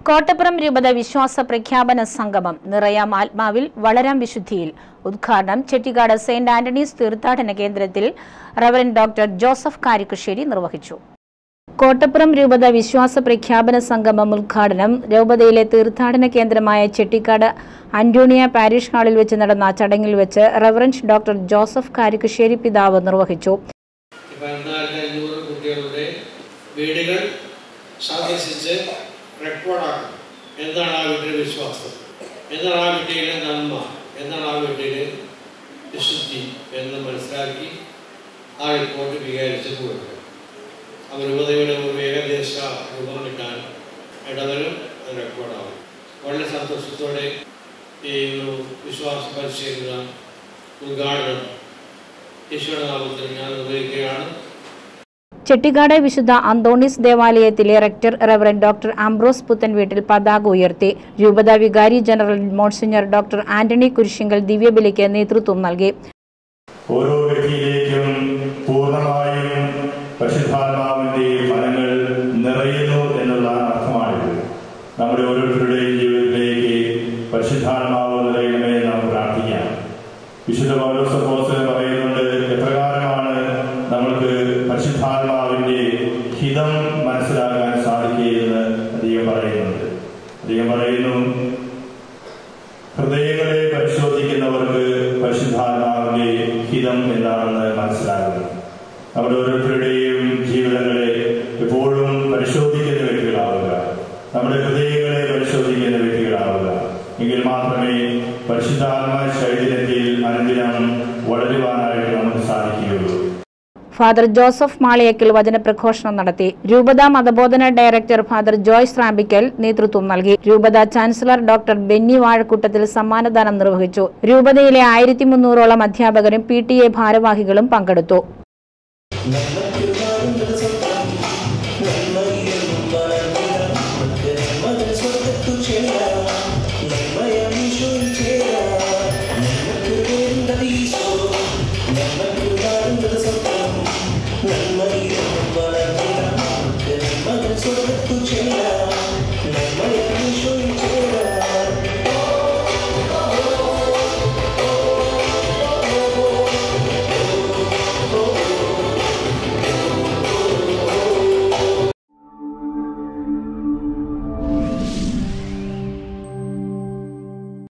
കോട്ടപ്പുറം രൂപത വിശ്വാസ പ്രഖ്യാപന സംഗമം നിറയാം ആത്മാവിൽ വളരാം വിശുദ്ധിയിൽ ഉദ്ഘാടനം ചെട്ടിക്കാട് സെയിന്റ് ആന്റണീസ് തീർത്ഥാടന കേന്ദ്രത്തിൽ റവറൻ ഡോക്ടർ ജോസഫ് കാരിക്കുശ്ശേരി നിർവഹിച്ചു കോട്ടപ്പുറം രൂപത വിശ്വാസ പ്രഖ്യാപന സംഗമം ഉദ്ഘാടനം രൂപതയിലെ തീർത്ഥാടന കേന്ദ്രമായ ചെട്ടിക്കാട് അന്റോണിയ പാരിഷ് ഹാളിൽ വെച്ച് നടന്ന ചടങ്ങിൽ വെച്ച് റവറൻസ് ഡോക്ടർ ജോസഫ് കാരിക്കുശ്ശേരി പിതാവ് നിർവഹിച്ചു പതിനാല് അഞ്ഞൂറ് കുട്ടികളുടെ വീടുകൾ സന്ദർശിച്ച് റെക്കോർഡാക്കണം എന്താണ് ആ വീട്ടിലെ വിശ്വാസം എന്താണ് ആ വീട്ടിലെ നന്മ എന്താണ് ആ വീട്ടിലെ വിശുദ്ധി എന്ന് മനസ്സിലാക്കി ആ റിപ്പോർട്ട് വികാരിച്ച് കൊടുക്കുക അവർ രൂപതയുടെ ഒരു ഏകദേശ രൂപം കിട്ടാൻ ഇടവരും അത് റെക്കോർഡാവും വളരെ സന്തോഷത്തോടെ ഈ ഒരു വിശ്വാസ പരിശീലന ഉദ്ഘാടനം ഈശോയുടെ നാമത്തിൽ ഞാൻ നിർവഹിക്കുകയാണ് ചെട്ടിക്കാട് വിശുദ്ധ അന്തോണീസ് ദേവാലയത്തിലെ റെക്ടർ റവറൻ ഡോക്ടർ ആംബ്രോസ് പുത്തൻ വീട്ടിൽ പതാക ഉയർത്തി രൂപത വികാരി general monsignor doctor Antony Kurisingal ദിവ്യബലിക്ക് നേതൃത്വം നൽകി ഓരോ വ്യക്തിയിലേക്കും പൂർണ്ണമായും പരിശുദ്ധാത്മാവിന്റെ ഫലങ്ങൾ നിറയുന്നു എന്നുള്ള അർത്ഥമാണിത് നമ്മുടെ ഓരോരുത്തരുടെയും ജീവിതത്തിലേക്ക് പരിശുദ്ധാത്മാവ് നിറയണമേ എന്ന് നാം പ്രാർത്ഥിക്കാം വിശുദ്ധ പൗലോസപ്പോസ് പറയുന്നുണ്ട് എപ്രകാരമാണ് നമ്മൾക്ക് പരിശുദ്ധാത്മാവിന്റെ ഹിതം മനസ്സിലാക്കാൻ സാധിക്കുകയെന്ന് അദ്ദേഹം പറയുന്നുണ്ട് അദ്ദേഹം പറയുന്നു ഹൃദയങ്ങളെ പരിശോധിക്കുന്നവർക്ക് പരിശുദ്ധാത്മാവിന്റെ ഹിതം എന്താണെന്ന് മനസ്സിലാകുന്നു നമ്മുടെ ഓരോരുത്തരുടെയും ജീവിതങ്ങളെ എപ്പോഴും പരിശോധിക്കുന്ന വ്യക്തികളാവുക നമ്മുടെ ഹൃദയങ്ങളെ പരിശോധിക്കുന്ന വ്യക്തികളാവുക എങ്കിൽ മാത്രമേ പരിശുദ്ധാത്മ ശൈലിനത്തിൽ അനുദിനം വളരുവാനായിട്ട് നമുക്ക് സാധിക്കുകയുള്ളൂ ഫാദർ ജോസഫ് മാളിയക്കൽ വചനപ്രഘോഷണം നടത്തി രൂപത മതബോധന ഡയറക്ടർ ഫാദർ ജോയ്സ് റാമ്പിക്കൽ നേതൃത്വം നൽകി രൂപത ചാൻസലർ ഡോക്ടർ ബെന്നി വാഴക്കൂട്ടത്തിൽ സമ്മാനദാനം നിർവഹിച്ചു രൂപതയിലെ ആയിരത്തി മുന്നൂറോളം അധ്യാപകരും പി ടി എ ഭാരവാഹികളും പങ്കെടുത്തു നല്ല